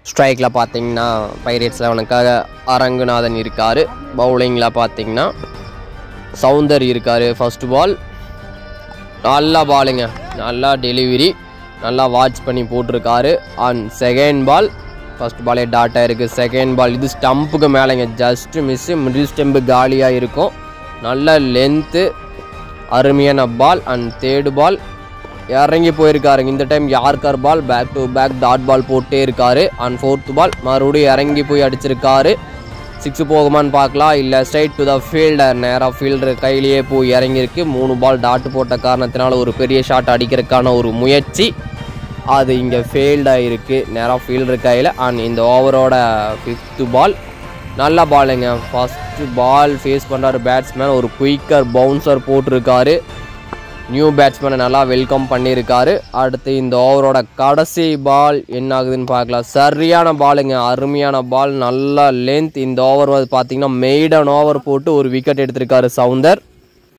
ஸ்ட்ரைக்கில் பார்த்தீங்கன்னா பைரேட்ஸ் லெவனுக்காக அரங்குநாதன் இருக்கார் பவுலிங்கில் பார்த்தீங்கன்னா சவுந்தர் இருக்கார் ஃபர்ஸ்ட் பால் நல்லா பாலுங்க நல்லா டெலிவரி நல்லா வாட்ச் பண்ணி போட்டிருக்காரு அண்ட் செகண்ட் பால் ஃபர்ஸ்ட் பாலே டாட்டா இருக்குது செகண்ட் பால் இது ஸ்டம்புக்கு மேலேங்க ஜஸ்ட் மிஸ்ஸு மிடில் ஸ்டெம்பு காலியாக இருக்கும் நல்ல லென்த்து அருமையான பால் அண்ட் தேர்டு பால் இறங்கி போயிருக்காருங்க இந்த time yorker ball back to back dot ball போட்டே இருக்காரு அண்ட் ஃபோர்த் பால் மறுபடியும் இறங்கி போய் அடிச்சிருக்காரு சிக்ஸ் போகுமான்னு பார்க்கலாம் இல்லை ஸ்ட்ரைட் டு த ஃபீல்டர் நேராக ஃபீல்டர் கையிலேயே போய் இறங்கியிருக்கு மூணு பால் டாட்டு போட்ட காரணத்தினால ஒரு பெரிய ஷாட் அடிக்கிறதுக்கான ஒரு முயற்சி அது இங்கே ஃபெயில்டாக இருக்குது நேராக ஃபீல்டர் கையில் அண்ட் இந்த ஓவரோட ஃபிஃப்த்து பால் நல்ல பாலுங்க ஃபஸ்ட்டு பால் ஃபேஸ் பண்ணுறாரு பேட்ஸ்மேன் ஒரு குயிக்கர் பவுன்சர் போட்டிருக்காரு நியூ பேட்ஸ்மேனை நல்லா வெல்கம் பண்ணியிருக்காரு அடுத்து இந்த ஓவரோட கடைசி பால் என்ன ஆகுதுன்னு பார்க்கலாம் சரியான பாலுங்க அருமையான பால் நல்ல லென்த் இந்த ஓவர் வந்து பார்த்தீங்கன்னா மெய்டன் ஓவர் போட்டு ஒரு விக்கெட் எடுத்திருக்காரு சவுந்தர்